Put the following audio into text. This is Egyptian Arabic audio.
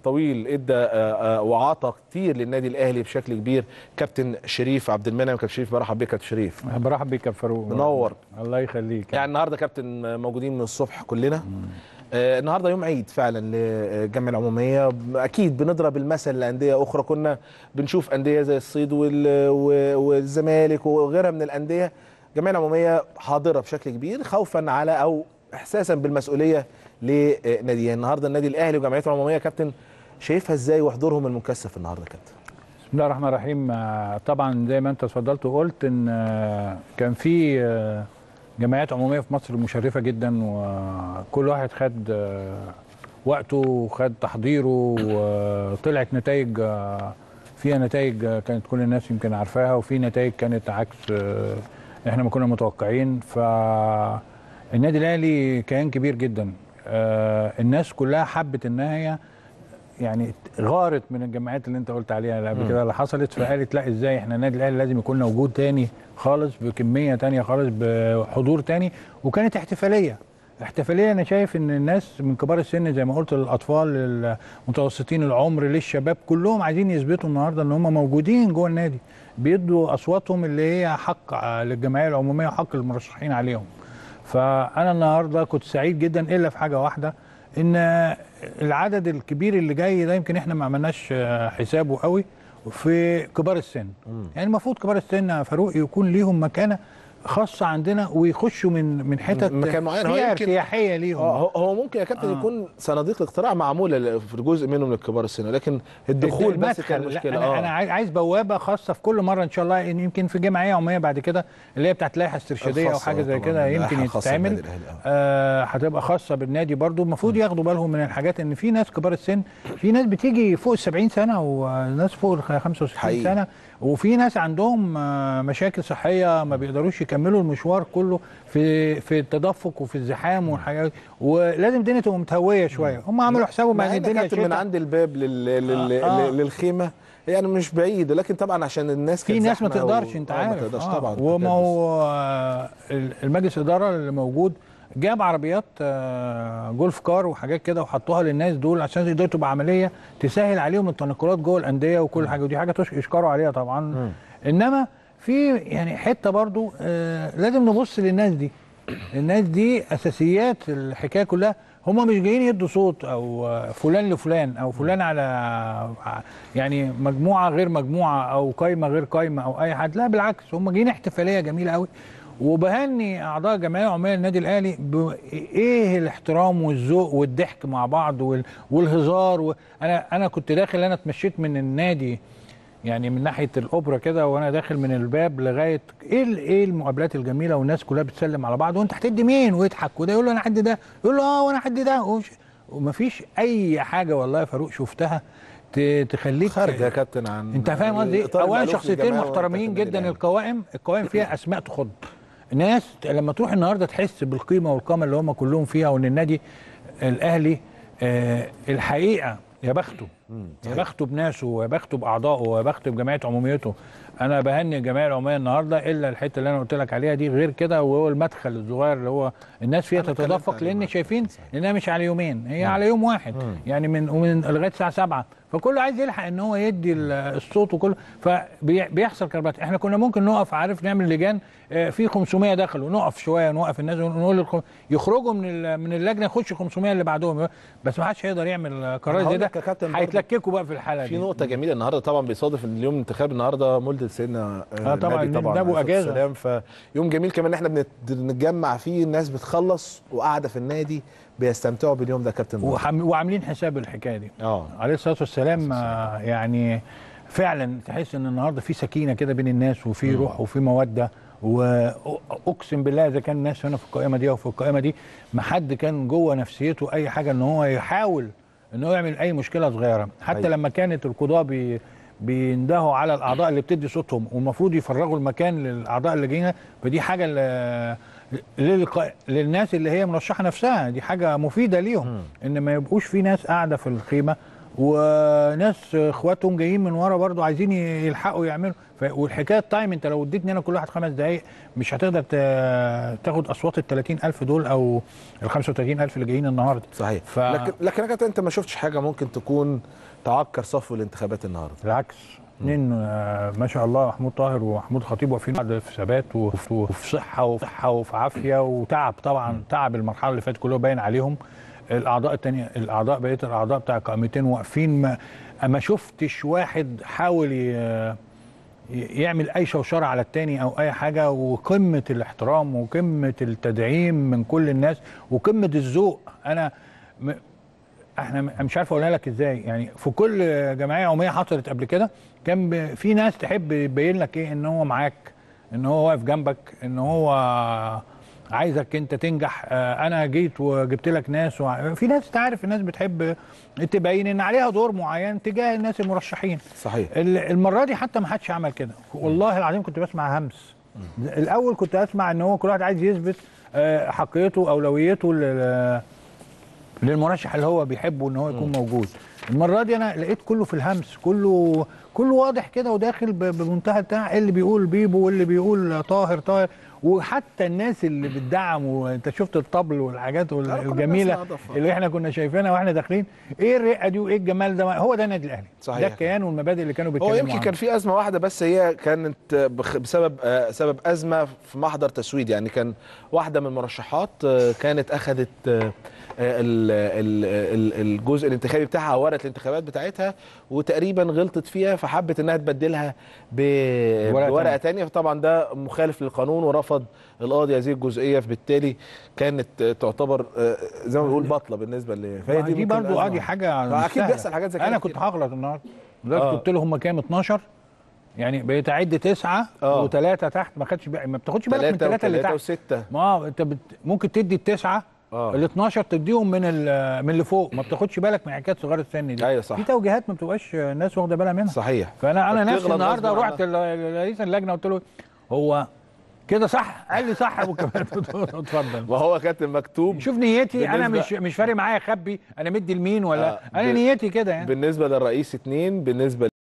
طويل ادى آه، آه، وعطى كتير للنادي الاهلي بشكل كبير كابتن شريف عبد المنعم كابتن شريف برحب بك كابتن شريف برحب بيك يا فاروق منور الله يخليك يعني النهارده كابتن موجودين من الصبح كلنا آه النهارده يوم عيد فعلا للجامعه العموميه اكيد بنضرب المثل لانديه اخرى كنا بنشوف انديه زي الصيد وال- و- والزمالك وغيرها من الانديه الجامعه العموميه حاضره بشكل كبير خوفا على او احساسا بالمسؤوليه لناديها النهارده النادي الاهلي وجمعيته العموميه كابتن شايفها ازاي وحضورهم المكثف النهارده كابتن بسم الله الرحمن الرحيم آه، طبعا زي ما انت اتفضلت وقلت ان آه، كان في آه، جمعيات عموميه في مصر مشرفه جدا وكل واحد خد آه، وقته وخد تحضيره وطلعت نتائج آه، فيها نتائج آه، كانت كل الناس يمكن عارفاها وفي نتائج كانت عكس آه، احنا ما كنا متوقعين فالنادي الاهلي كيان كبير جدا آه، الناس كلها حبت ان هي يعني غارت من الجمعيات اللي انت قلت عليها اللي قبل كده اللي حصلت فقالت لا ازاي احنا النادي الاهلي لازم يكون موجود تاني خالص بكميه تانيه خالص بحضور تاني وكانت احتفاليه احتفاليه انا شايف ان الناس من كبار السن زي ما قلت للاطفال للمتوسطين العمر للشباب كلهم عايزين يثبتوا النهارده ان هم موجودين جوه النادي بيدوا اصواتهم اللي هي حق للجمعيه العموميه وحق المرشحين عليهم فانا النهارده كنت سعيد جدا الا في حاجه واحده ان العدد الكبير اللي جاي ده يمكن احنا ما عملناش آه، حسابه قوي في كبار السن يعني المفروض كبار السن يا فاروق يكون ليهم مكانه خاصه عندنا ويخشوا من من حتت مكان معين. هو فيها يمكن- ارتياحيه ليهم اه هو- هو ممكن يا كابتن آه. يكون صناديق الاقتراع معموله ل- في جزء منهم للكبار السن لكن الدخول بس كان المدخل. مشكله لا انا, أنا اه عايز عايز بوابه خاصه في كل مره ان شاء الله إن يمكن في جمعيه عموميه بعد كده اللي هي بتاعت لائحه استرشاديه او الخاصة حاجه زي طبعاً، كده اللائحة يمكن الخاصة تتعمل بالنادي الأهلي، آه. آه، هتبقى خاصه بالنادي برضو المفروض ياخدوا بالهم من الحاجات ان في ناس كبار السن في ناس بتيجي فوق ال 70 سنه وناس فوق ال 65 حقيقي. سنه وفي ناس عندهم آه، مشاكل صحيه ما بيقدروش يكملوا المشوار كله في في التدفق وفي الزحام والحاجات ولازم الدنيا تبقى متهويه شويه هم عملوا حسابهم مع ان ان الدنيا كابتن من شتاء. عند الباب لل... لل... آه. آه. للخيمه يعني مش بعيد لكن طبعا عشان الناس في كانت ناس ما زحمة تقدرش و- انت آه، عارف ما تقدرش آه. طبعا وما هو آه، المجلس الاداره اللي موجود جاب عربيات آه، جولف كار وحاجات كده وحطوها للناس دول عشان يقدروا تبقى عمليه تسهل عليهم التنقلات جوه الانديه وكل حاجه ودي حاجه تش- يشكروا عليها طبعا انما في يعني حته برضو آه، لازم نبص للناس دي الناس دي اساسيات الحكايه كلها هم مش جايين يدوا صوت او آه، فلان لفلان او فلان على ع- يعني مجموعه غير مجموعه او قايمه غير قايمه او اي حد لا بالعكس هم جايين احتفاليه جميله قوي وبهني اعضاء الجمعيه العموميه للنادي الاهلي بايه الاحترام والذوق والضحك مع بعض وال- والهزار و... انا انا كنت داخل انا اتمشيت من النادي يعني من ناحيه الاوبرا كده وانا داخل من الباب لغايه ايه ال- ايه المقابلات الجميله والناس كلها بتسلم على بعض وانت هتدي مين ويضحك وده يقول له انا حد ده يقول له اه وانا حد ده ومش- ومفيش اي حاجه والله يا فاروق شفتها ت- تخليك خارجه يا كابتن عن انت فاهم قصدي الإطار اولا المألوف شخصيتين للجماعة محترمين وأنت في جدا النادي القوائم القوائم فيها اسماء تخض ناس لما تروح النهارده تحس بالقيمه والقامه اللي هم كلهم فيها وان النادي الاهلي آه الحقيقه يا بخته يا بخته بناسه ويا بخته باعضائه ويا بخته بجمعيه عموميته انا بهني الجمعيه العموميه النهارده الا الحته اللي انا قلت لك عليها دي غير كده وهو المدخل الصغير اللي هو الناس فيها أنا اتكلمت تتدفق عليه لان معاك. شايفين انها مش على يومين هي على يوم واحد يعني من ومن لغايه الساعه 7 فكله عايز يلحق ان هو يدي ال- الصوت وكله فبيحصل كربات احنا كنا ممكن نقف عارف نعمل لجان آه، في 500 دخلوا نقف شويه نوقف الناس ونقول للخ- يخرجوا من ال- من اللجنه يخش 500 اللي بعدهم بس ما حدش هيقدر يعمل قرار هقول زي ده لك يا كابتن برضه هيتلككوا بقى في الحاله في دي نقطة جميلة النهاردة طبعا بيصادف ان اليوم الانتخاب النهاردة مولد سيدنا آه طبعاً، النبي طبعا ده أبو عليه الصلاة أجازة. والسلام فيوم جميل كمان ان احنا بنت- بنتجمع فيه الناس بتخلص وقاعدة في النادي بيستمتعوا باليوم ده يا كابتن برضه. وحم- وعاملين حساب الحكايه دي اه عليه الصلاه والسلام آه، يعني فعلا تحس ان النهارده في سكينه كده بين الناس وفي روح وفي موده واقسم بالله اذا كان الناس هنا في القائمه دي او في القائمه دي ما حد كان جوه نفسيته اي حاجه ان هو يحاول ان هو يعمل اي مشكله صغيره حتى أيوة. لما كانت القضاه بي بيندهوا على الاعضاء اللي بتدي صوتهم والمفروض يفرغوا المكان للاعضاء اللي جايين فدي حاجه ل- للق... للناس اللي هي مرشحه نفسها دي حاجه مفيده ليهم ان ما يبقوش في ناس قاعده في الخيمه وناس اخواتهم جايين من ورا برضو عايزين يلحقوا يعملوا ف... والحكايه التايم انت لو اديتني انا كل واحد خمس دقائق مش هتقدر ت... تاخد اصوات ال 30000 دول او ال 35000 اللي جايين النهارده صحيح ف- لكن لكن يا كابتن انت ما شفتش حاجه ممكن تكون تعكر صفو الانتخابات النهارده بالعكس اثنين آه، ما شاء الله محمود طاهر ومحمود خطيب واقفين بعض في ثبات وفي وفي صحه وفي صحه وفي عافيه وتعب طبعا تعب المرحله اللي فاتت كله باين عليهم الاعضاء التانية الاعضاء بقيه الاعضاء بتاع القائمتين واقفين ما, ما شفتش واحد حاول ي- يعمل اي شوشره على التاني او اي حاجه وقمه الاحترام وقمه التدعيم من كل الناس وقمه الذوق انا م... احنا م- مش عارف اقولها لك ازاي يعني في كل جمعيه عموميه حصلت قبل كده كان ب... في ناس تحب يبين لك ايه ان هو معاك ان هو واقف جنبك ان هو عايزك انت تنجح آه، انا جيت وجبت لك ناس وع... في ناس تعرف الناس بتحب تبين ان عليها دور معين تجاه الناس المرشحين صحيح ال- المره دي حتى ما حدش عمل كده والله العظيم كنت بسمع همس الاول كنت اسمع ان هو كل واحد عايز يثبت آه، حقيته اولويته لل- للمرشح اللي هو بيحبه ان هو يكون موجود المره دي انا لقيت كله في الهمس كله كله واضح كده وداخل ب- بمنتهى بتاع اللي بيقول بيبو واللي بيقول طاهر طاهر وحتى الناس اللي بتدعم وانت شفت الطبل والحاجات وال- لا، كنا الجميله بنسمع ضفة. اللي احنا كنا شايفينها واحنا داخلين ايه الرقه دي وايه الجمال ده هو ده النادي الاهلي صحيح. ده الكيان والمبادئ اللي كانوا بيتكلموا هو يمكن عنها. كان في ازمه واحده بس هي كانت بخ- بسبب آه، سبب ازمه في محضر تسويد يعني كان واحده من المرشحات آه، كانت اخذت آه، آه، ال- ال- ال- الجزء الانتخابي بتاعها ورقه الانتخابات بتاعتها وتقريبا غلطت فيها فحبت انها تبدلها ب- ورقة بورقه تانية. تانية فطبعا ده مخالف للقانون ورفض القاضي هذه الجزئيه فبالتالي كانت آه، تعتبر آه، زي ما بنقول باطله بالنسبه ل فهي دي ممكن برضو اه أزمة. دي حاجه مش أكيد سهلة. بيحصل حاجات زي كده انا كتير. كنت هغلط النهارده لدرجه آه. قلت له هم كام 12 يعني بقيت اعد تسعه آه. وثلاثه تحت ما خدش بالك ما بتاخدش بالك من ثلاثه الثلاثه اللي وثلاثه تحت وسته ما هو انت بت... ممكن تدي التسعه آه. ال 12 تديهم من ال- من اللي فوق ما بتاخدش بالك من حكايه صغار السن دي أيوة صح. في توجيهات ما بتبقاش الناس واخده بالها منها صحيح فانا انا فبتغلط نفسي النهارده غصب رحت ل- لرئيس اللجنه قلت له هو كده صح قال لي صح يا ابو كمال اتفضل ما هو كاتب مكتوب شوف نيتي انا بالنسبة- مش مش فارق معايا اخبي انا مدي لمين ولا آه، انا ب- نيتي كده يعني بالنسبه للرئيس اتنين بالنسبه